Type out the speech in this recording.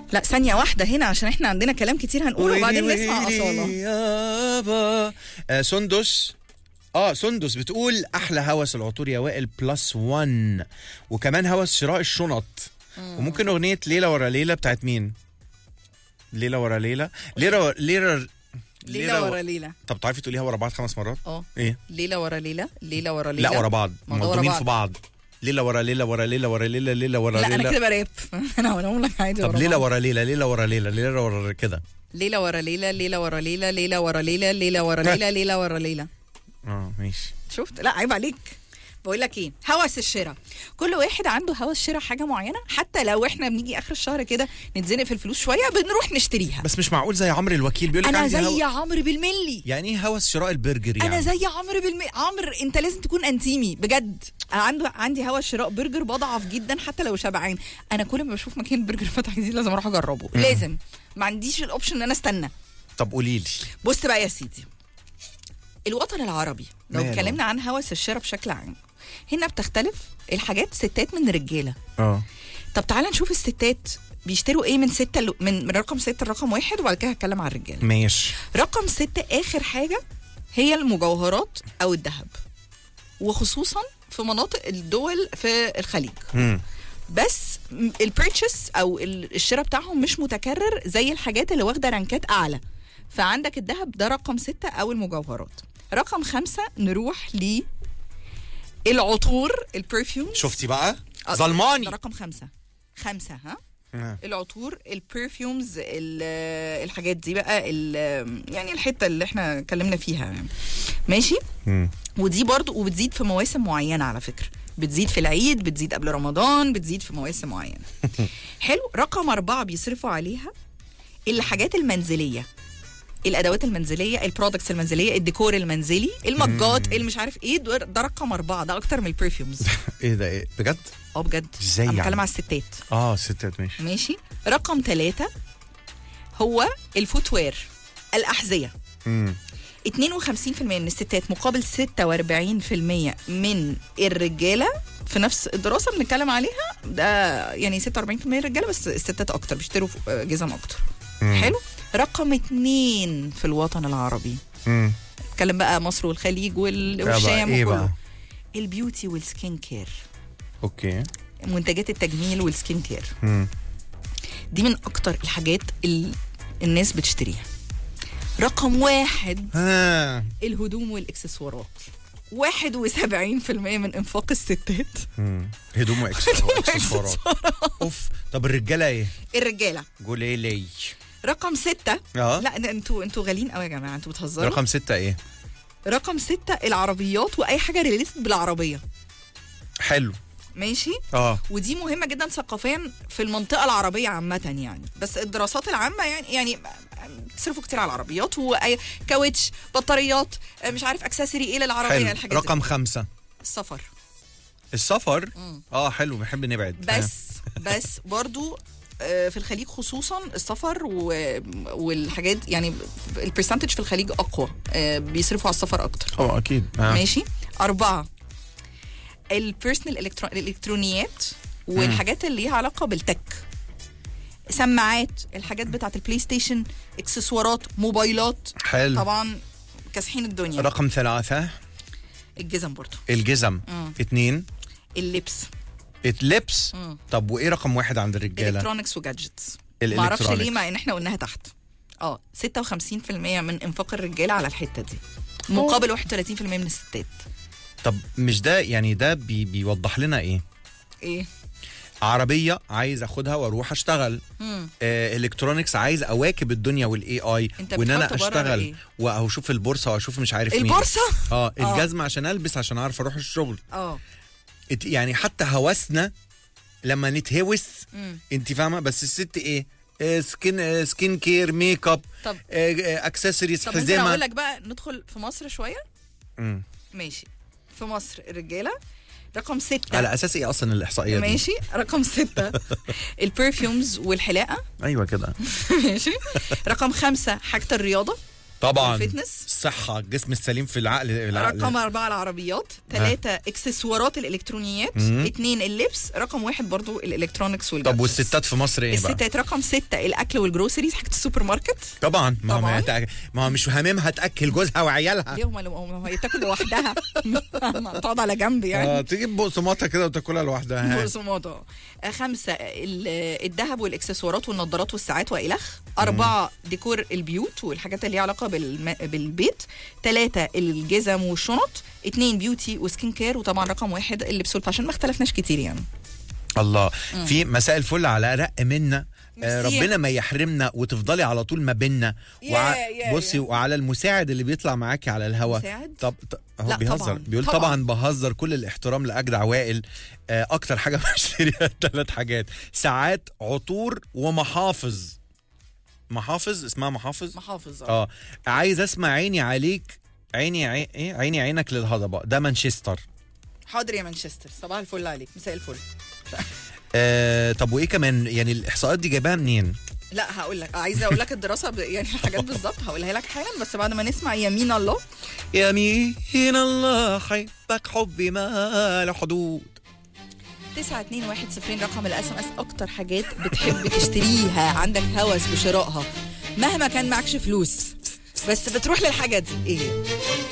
لا ثانيه واحده هنا عشان احنا عندنا كلام كتير هنقوله وبعدين نسمع اصاله يابا آه سندس اه سندس بتقول احلى هوس العطور يا وائل بلس 1 وكمان هوس شراء الشنط وممكن اغنيه ليله ورا ليله بتاعت مين ليله ورا ليله ليله ورا ليله ليله ورا ليله طب تعرفي تقوليها ورا بعض خمس مرات اه ايه ليله ورا ليله ليله ورا ليله لا ورا بعض ما ده ورا مضمومين بعض. في بعض ليله ورا ليله ورا ليله ورا ليله ليله ورا لا انا ليله كده براب انا هقول لك عادي طب ورا ليله بعض. ورا ليله ليله ورا ليله ليله ورا كده ليله ورا ليله ليله ورا ليله ليله ورا ليله ليله ورا ليله ليله ورا ليله اه ماشي شفت لا عيب عليك بقول لك ايه هوس الشراء كل واحد عنده هوس شراء حاجه معينه حتى لو احنا بنيجي اخر الشهر كده نتزنق في الفلوس شويه بنروح نشتريها بس مش معقول زي عمرو الوكيل بيقول لك انا عندي زي هو... عمرو بالملي يعني ايه هوس شراء البرجر يعني انا زي عمرو بالملي عمرو انت لازم تكون انتيمي بجد انا عنده عندي هوس شراء برجر بضعف جدا حتى لو شبعان انا كل ما بشوف مكان برجر فتح جديد لازم اروح اجربه لازم ما عنديش الاوبشن ان انا استنى طب قولي لي بص بقى يا سيدي الوطن العربي لو ماله؟ اتكلمنا عن هوس الشراء بشكل عام هنا بتختلف الحاجات ستات من رجاله اه طب تعالى نشوف الستات بيشتروا ايه من ستة ل- من من رقم ستة لرقم واحد وبعد كده هتكلم عن الرجاله ماشي رقم ستة اخر حاجه هي المجوهرات او الذهب وخصوصا في مناطق الدول في الخليج مم. بس البيرتشس او ال- الشراء بتاعهم مش متكرر زي الحاجات اللي واخده رانكات اعلى فعندك الذهب ده رقم ستة او المجوهرات رقم خمسة نروح ل العطور البرفيوم شفتي بقى ظلماني ده رقم خمسة خمسة ها آه. العطور البرفيومز ال- الحاجات دي بقى ال- يعني الحته اللي احنا اتكلمنا فيها يعني. ماشي مم. ودي برضو وبتزيد في مواسم معينه على فكره بتزيد في العيد بتزيد قبل رمضان بتزيد في مواسم معينه حلو رقم أربعة بيصرفوا عليها الحاجات المنزلية الادوات المنزليه البرودكتس المنزليه الديكور المنزلي المجات اللي مش عارف ايه ده ده رقم اربعه ده اكتر من البرفيومز ايه ده ايه بجد اه بجد ازاي انا يعني؟ بتكلم على الستات اه ستات ماشي ماشي رقم ثلاثة هو الفوتوير الأحذية مم. 52% من الستات مقابل 46% من الرجالة في نفس الدراسة بنتكلم عليها ده يعني 46% الرجالة بس الستات أكتر بيشتروا جزم أكتر مم. حلو رقم اتنين في الوطن العربي مم. نتكلم بقى مصر والخليج وال- ده بقى والشام ايه وكله بقى البيوتي والسكين كير اوكي منتجات التجميل والسكين كير مم. دي من اكتر الحاجات اللي الناس بتشتريها رقم واحد ها الهدوم والاكسسوارات 71% من انفاق الستات مم. هدوم وإكس- واكسسوارات اوف طب الرجاله ايه الرجاله قولي لي رقم ستة اه لا ده انتوا انتوا غاليين قوي يا جماعه انتوا بتهزروا رقم, رقم ستة ايه رقم ستة العربيات واي حاجه ريليتد بالعربيه حلو ماشي اه ودي مهمه جدا ثقافيا في المنطقه العربيه عامه يعني بس الدراسات العامه يعني يعني تصرفوا كتير على العربيات وكاوتش بطاريات مش عارف اكسسوري ايه للعربيه حلو الحاجات دي. رقم خمسة السفر السفر مم. اه حلو بنحب نبعد بس بس برضو آه، في الخليج خصوصا السفر و... والحاجات يعني البرسنتج في الخليج اقوى آه، بيصرفوا على السفر اكتر اه اكيد آه. ماشي أربعة البيرسونال الإلكترونيات والحاجات اللي ليها علاقة بالتك سماعات الحاجات بتاعت البلاي ستيشن اكسسوارات موبايلات حلو طبعا كاسحين الدنيا رقم ثلاثة الجزم برضو الجزم مم. اتنين اللبس اللبس مم. طب وايه رقم واحد عند الرجاله الكترونكس وجادجتس ما اعرفش الالكترونيك ليه مع ان احنا قلناها تحت اه 56% من انفاق الرجاله على الحته دي مقابل 31% من الستات طب مش ده يعني ده بي بيوضح لنا ايه ايه عربيه عايز اخدها واروح اشتغل مم. آه الكترونكس عايز اواكب الدنيا والاي اي انت وان انا بتحط بره اشتغل إيه؟ واشوف البورصه واشوف مش عارف مين البورصه اه آه. الجزمه عشان البس عشان اعرف اروح الشغل اه ات- يعني حتى هوسنا لما نتهوس مم. انت فاهمه بس الست ايه آه، سكين آه، سكين كير ميك اب طب آه، آه، اكسسوارز طب ممكن اقول حزمه لك بقى ندخل في مصر شويه مم. ماشي في مصر الرجاله رقم ستة على اساس ايه اصلا الاحصائيه دي ماشي رقم ستة البرفيومز والحلاقة ايوه كده ماشي رقم خمسة حاجة الرياضة طبعا الفتنس الصحه الجسم السليم في العقل, العقل. رقم أربعة العربيات ثلاثة اكسسوارات الإلكترونيات مم. اثنين اللبس رقم واحد برضو الإلكترونيكس والجادجتس طب والستات في مصر ايه بقى الستات رقم ستة الأكل والجروسريز حاجة السوبر ماركت طبعا ما هو طبعاً. ما, هت- ما هو مش هاممها تاكل جوزها وعيالها ليه هم هم هي تاكل لوحدها تقعد على جنب يعني اه تجيب بقسماطها كده وتاكلها لوحدها ها. بقسماطة آه، خمسة ال- الذهب والإكسسوارات والنظارات والساعات وإلخ أربعة ديكور البيوت والحاجات اللي ليها علاقة بالم... بالبيت ثلاثة الجزم والشنط اتنين بيوتي وسكين كير وطبعا رقم واحد اللبس والفاشن ما اختلفناش كتير يعني الله في مساء الفل على رق منا آه، ميرسي. ربنا ما يحرمنا وتفضلي على طول ما بينا يا- يا- بصي يا. وعلى المساعد اللي بيطلع معاكي على الهوا مساعد؟ طب ط- هو لا بيهزر طبعاً، بيقول طبعاً. طبعا بهزر كل الاحترام لاجدع وائل آه، اكتر حاجه بشتريها ثلاث حاجات ساعات عطور ومحافظ محافظ اسمها محافظ محافظ اه عايز اسمع عيني عليك عيني عي... ايه عيني عينك للهضبه ده مانشستر حاضر يا مانشستر صباح الفل عليك مساء الفل آه طب وايه كمان يعني الاحصاءات دي جايباها منين لا هقول لك عايزه اقول لك الدراسه ب... يعني الحاجات بالظبط هقولها لك حالا بس بعد ما نسمع يمين الله يمين الله حبك حبي ما له حدود 9 2 1 0 رقم الاس ام اس اكتر حاجات بتحب تشتريها عندك هوس بشرائها مهما كان معكش فلوس بس بتروح للحاجه دي ايه هي؟